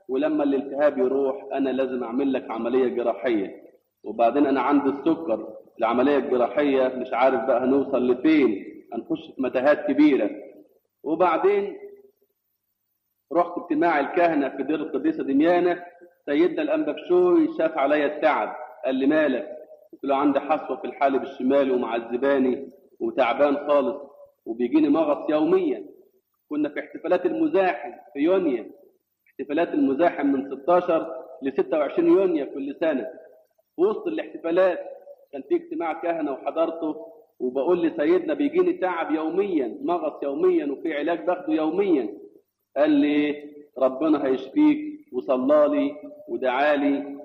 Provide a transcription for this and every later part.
ولما الالتهاب يروح انا لازم اعمل لك عمليه جراحيه وبعدين انا عندي السكر العمليه الجراحيه مش عارف بقى هنوصل لفين هنخش في متاهات كبيره وبعدين رحت اجتماع الكهنه في دير القديسه دميانه سيدنا الانبكشوي شاف عليا التعب قال لي مالك قلت له عندي حصوه في الحالب الشمالي ومعذباني وتعبان خالص وبيجيني مغص يوميا كنا في احتفالات المزاحم في يونيو احتفالات المزاحم من 16 ل 26 يونيو كل سنه في وسط الاحتفالات كان في اجتماع كهنه وحضرته وبقول لسيدنا بيجيني تعب يوميا مغص يوميا وفي علاج باخده يوميا قال لي ربنا هيشفيك وصلالي ودعالي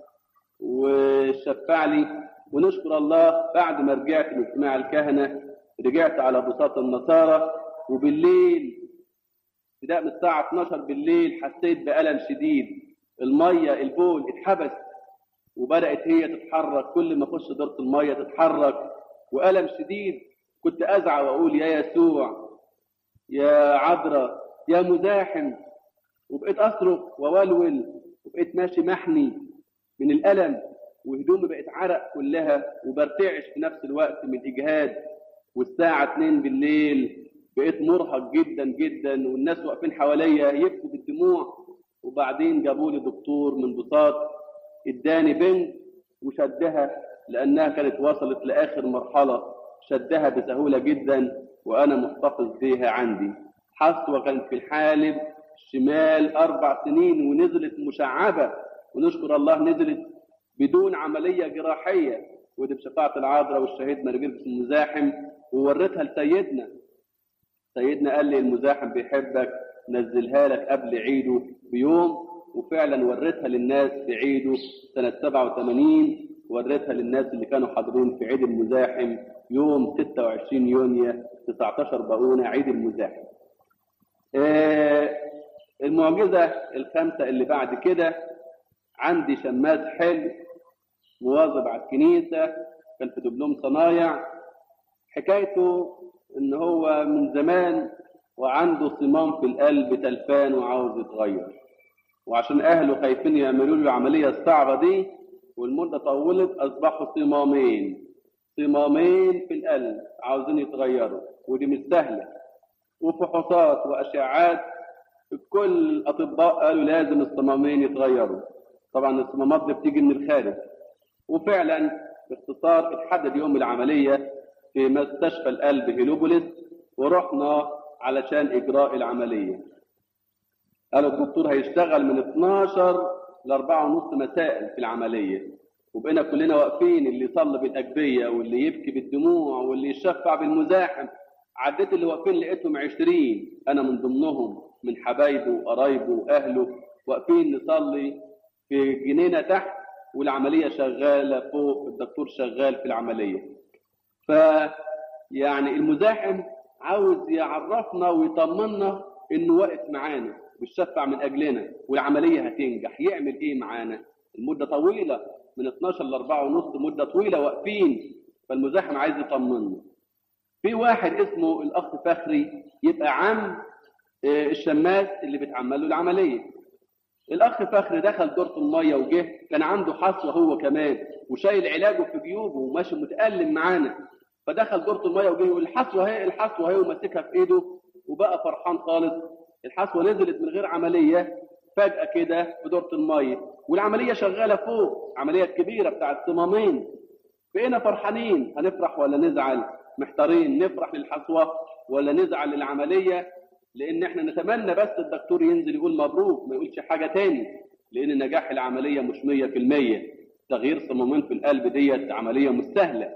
وشفع لي ونشكر الله بعد ما رجعت من اجتماع الكهنه رجعت على بساط النصارى وبالليل ابتداء من الساعه 12 بالليل حسيت بالم شديد الميه البول اتحبس وبدات هي تتحرك كل ما اخش دورة الميه تتحرك والم شديد كنت ازعى واقول يا يسوع يا عذراء يا مزاحم وبقيت اصرخ وولول وبقيت ماشي محني من الالم وهدومي بقت عرق كلها وبرتعش في نفس الوقت من الاجهاد والساعه 2 بالليل بقيت مرهق جدا جدا والناس واقفين حواليا يبكوا بالدموع وبعدين جابوا لي دكتور من بساط اداني بنت وشدها لانها كانت وصلت لاخر مرحله شدها بسهوله جدا وانا محتفظ بيها عندي حصوه كانت في الحالب الشمال اربع سنين ونزلت مشعبه ونشكر الله نزلت بدون عمليه جراحيه ودي بشفاعه العذراء والشهيد مرجلس المزاحم ووريتها لسيدنا سيدنا قال لي المزاحم بيحبك نزلها لك قبل عيده بيوم وفعلا وريتها للناس في عيده سنة 87 وريتها للناس اللي كانوا حاضرين في عيد المزاحم يوم 26 يونيو 19 بقونة عيد المزاحم آه المعجزة الخامسة اللي بعد كده عندي شماس حلو مواظب على الكنيسة كان في دبلوم صنايع حكايته ان هو من زمان وعنده صمام في القلب تلفان وعاوز يتغير وعشان اهله خايفين يعملوا له العمليه الصعبه دي والمده طولت اصبحوا صمامين صمامين في القلب عاوزين يتغيروا ودي مش سهله وفحوصات واشعاعات كل الاطباء قالوا لازم الصمامين يتغيروا طبعا الصمامات دي بتيجي من الخارج وفعلا باختصار اتحدد يوم العمليه في مستشفى القلب هيلوبوليس ورحنا علشان اجراء العمليه قالوا الدكتور هيشتغل من 12 ل 4 ونص مساء في العمليه وبقينا كلنا واقفين اللي يصلي بالاجبيه واللي يبكي بالدموع واللي يشفع بالمزاحم عديت اللي واقفين لقيتهم 20 انا من ضمنهم من حبايبه وقرايبه واهله واقفين نصلي في جنينه تحت والعمليه شغاله فوق الدكتور شغال في العمليه ف يعني المزاحم عاوز يعرفنا ويطمنا انه واقف معانا بيشفع من اجلنا والعمليه هتنجح يعمل ايه معانا المده طويله من 12 ل 4 ونص مده طويله واقفين فالمزاحم عايز يطمنا في واحد اسمه الاخ فخري يبقى عم الشماس اللي بيتعمل له العمليه الاخ فخري دخل دورة الميه وجه كان عنده حصوه هو كمان وشايل علاجه في جيوبه وماشي متالم معانا فدخل دورة الميه وجه يقول الحصوه اهي الحصوه اهي وماسكها في ايده وبقى فرحان خالص الحصوه نزلت من غير عمليه فجاه كده في دورة الميه والعمليه شغاله فوق عمليه كبيره بتاعت صمامين بقينا فرحانين هنفرح ولا نزعل محتارين نفرح للحصوه ولا نزعل للعمليه لان احنا نتمنى بس الدكتور ينزل يقول مبروك ما يقولش حاجه تاني لان نجاح العمليه مش 100% تغيير صمامين في القلب ديت عمليه مش سهله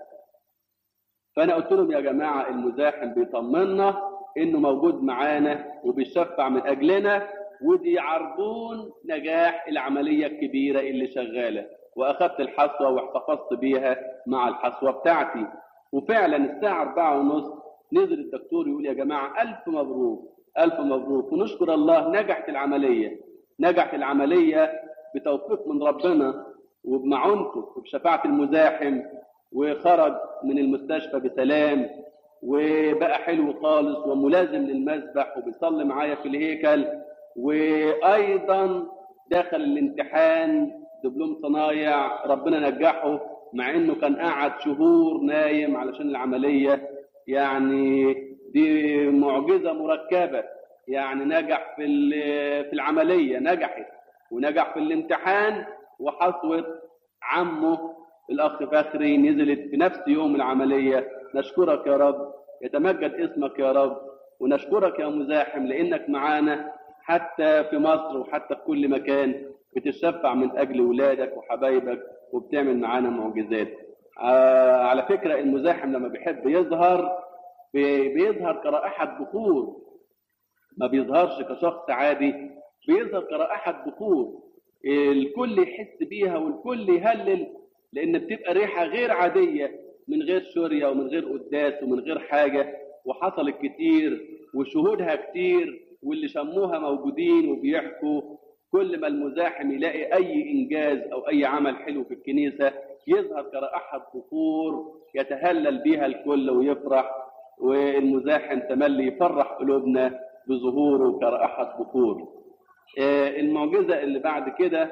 فانا قلت لهم يا جماعه المزاحم بيطمنا انه موجود معانا وبيشفع من اجلنا ودي عربون نجاح العمليه الكبيره اللي شغاله واخدت الحصوه واحتفظت بيها مع الحصوه بتاعتي وفعلا الساعه أربعة ونص نزل الدكتور يقول يا جماعه الف مبروك الف مبروك ونشكر الله نجحت العمليه نجحت العمليه بتوفيق من ربنا وبمعونته وبشفاعه المزاحم وخرج من المستشفى بسلام وبقى حلو خالص وملازم للمسبح وبيصلي معايا في الهيكل وايضا داخل الامتحان دبلوم صنايع ربنا نجحه مع انه كان قاعد شهور نايم علشان العمليه يعني دي معجزه مركبه يعني نجح في ال- في العمليه نجحت ونجح في الامتحان وحصوه عمه الاخ فخري نزلت في نفس يوم العمليه نشكرك يا رب يتمجد اسمك يا رب ونشكرك يا مزاحم لانك معانا حتى في مصر وحتى في كل مكان بتشفع من اجل ولادك وحبايبك وبتعمل معانا معجزات آه على فكره المزاحم لما بيحب يظهر بي- بيظهر كرائحه بخور ما بيظهرش كشخص عادي بيظهر كرائحة بخور الكل يحس بيها والكل يهلل لأن بتبقى ريحة غير عادية من غير شورية ومن غير قداس ومن غير حاجة وحصلت كتير وشهودها كتير واللي شموها موجودين وبيحكوا كل ما المزاحم يلاقي أي إنجاز أو أي عمل حلو في الكنيسة يظهر كرائحة بخور يتهلل بيها الكل ويفرح والمزاحم تملي يفرح قلوبنا بظهوره كرائحة بخور آه، المعجزة اللي بعد كده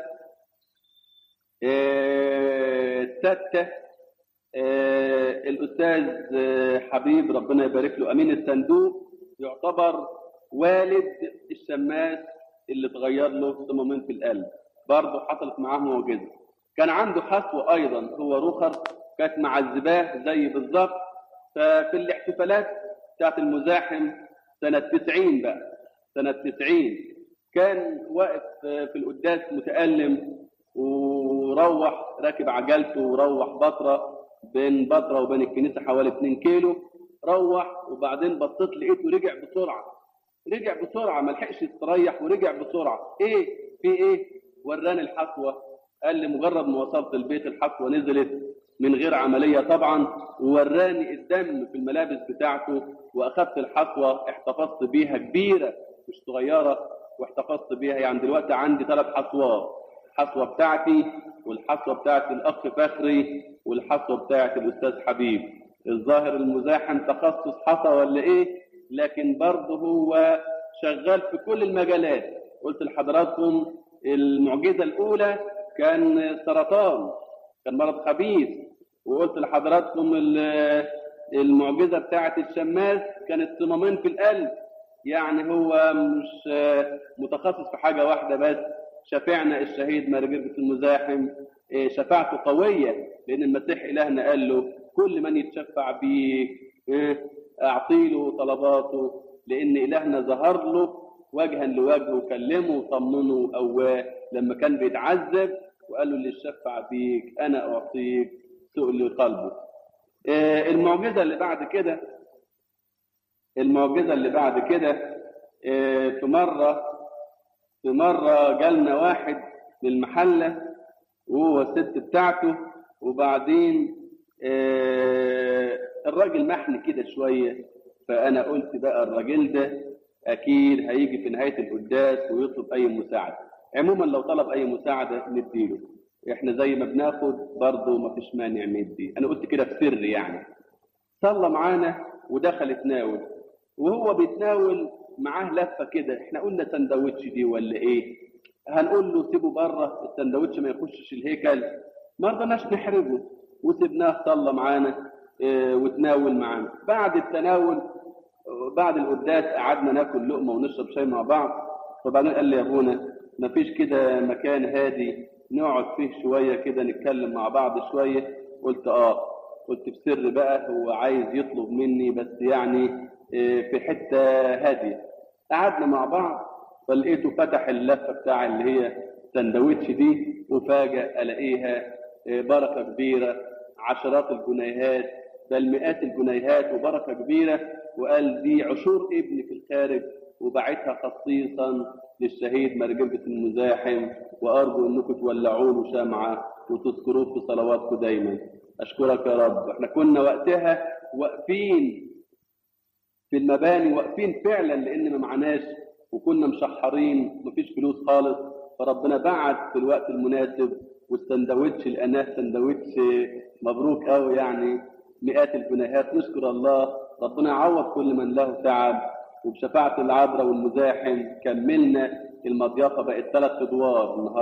آه، الستة آه، الأستاذ آه، حبيب ربنا يبارك له أمين الصندوق يعتبر والد الشماس اللي اتغير له صمامين في القلب برضه حصلت معاه معجزة كان عنده حسوة أيضا هو رخر كانت معذباه زي بالظبط ففي الاحتفالات بتاعت المزاحم سنة 90 بقى سنة 90 كان واقف في القداس متألم وروح راكب عجلته وروح بطرة بين بطرة وبين الكنيسة حوالي 2 كيلو روح وبعدين بصيت لقيته رجع بسرعة رجع بسرعة ما لحقش يستريح ورجع بسرعة ايه في ايه وراني الحصوة قال لي مجرد ما وصلت البيت الحصوة نزلت من غير عملية طبعا ووراني الدم في الملابس بتاعته واخدت الحصوة احتفظت بيها كبيرة مش صغيرة واحتفظت بيها يعني دلوقتي عندي ثلاث حصوات الحصوة بتاعتي والحصوة بتاعت الأخ فخري والحصوة بتاعت الأستاذ حبيب الظاهر المزاحم تخصص حصى ولا إيه لكن برضه هو شغال في كل المجالات قلت لحضراتكم المعجزة الأولى كان سرطان كان مرض خبيث وقلت لحضراتكم ال- المعجزة بتاعت الشماس كانت صمامين في القلب يعني هو مش آه، متخصص في حاجة واحدة بس شفعنا الشهيد مرجرجس المزاحم آه، شفاعته قوية لأن المسيح إلهنا قال له كل من يتشفع بيه آه، أعطي له طلباته لأن إلهنا ظهر له وجها لوجه وكلمه وطمنه وقواه لما كان بيتعذب وقال له اللي يتشفع بيك أنا أعطيك سؤل قلبه آه، المعجزة اللي بعد كده المعجزة اللي بعد كده آه، في مرة في مرة جالنا واحد من المحلة وهو الست بتاعته وبعدين آه، الراجل محن كده شوية فأنا قلت بقى الراجل ده أكيد هيجي في نهاية القداس ويطلب أي مساعدة عموما لو طلب أي مساعدة نديله احنا زي ما بناخد برضه مفيش مانع ندي انا قلت كده في سر يعني صلى معانا ودخل يتناول وهو بيتناول معاه لفه كده احنا قلنا سندوتش دي ولا ايه هنقول له سيبه بره السندوتش ما يخشش الهيكل ما رضناش نحرجه وسبناه صلى معانا اه وتناول معانا بعد التناول آه، بعد القداس قعدنا ناكل لقمه ونشرب شاي مع بعض فبعدين قال لي يا ابونا مفيش كده مكان هادي نقعد فيه شويه كده نتكلم مع بعض شويه قلت اه قلت في سر بقى هو عايز يطلب مني بس يعني آه، في حته هاديه قعدنا مع بعض فلقيته فتح اللفه بتاع اللي هي سندوتش دي وفاجأ الاقيها آه، بركه كبيره عشرات الجنيهات بل مئات الجنيهات وبركه كبيره وقال دي عشور ابني في الخارج وبعتها خصيصا للشهيد مرجبة المزاحم وارجو انكم تولعوا له شمعه وتذكروه في صلواتكم دايما اشكرك يا رب احنا كنا وقتها واقفين في المباني واقفين فعلا لان ما معناش وكنا مشحرين مفيش فلوس خالص فربنا بعت في الوقت المناسب والسندوتش لقيناه سندوتش مبروك قوي يعني مئات الجنيهات نشكر الله ربنا يعوض كل من له تعب وبشفاعة العذراء والمزاحم كملنا المضيافه بقت ثلاث ادوار النهارده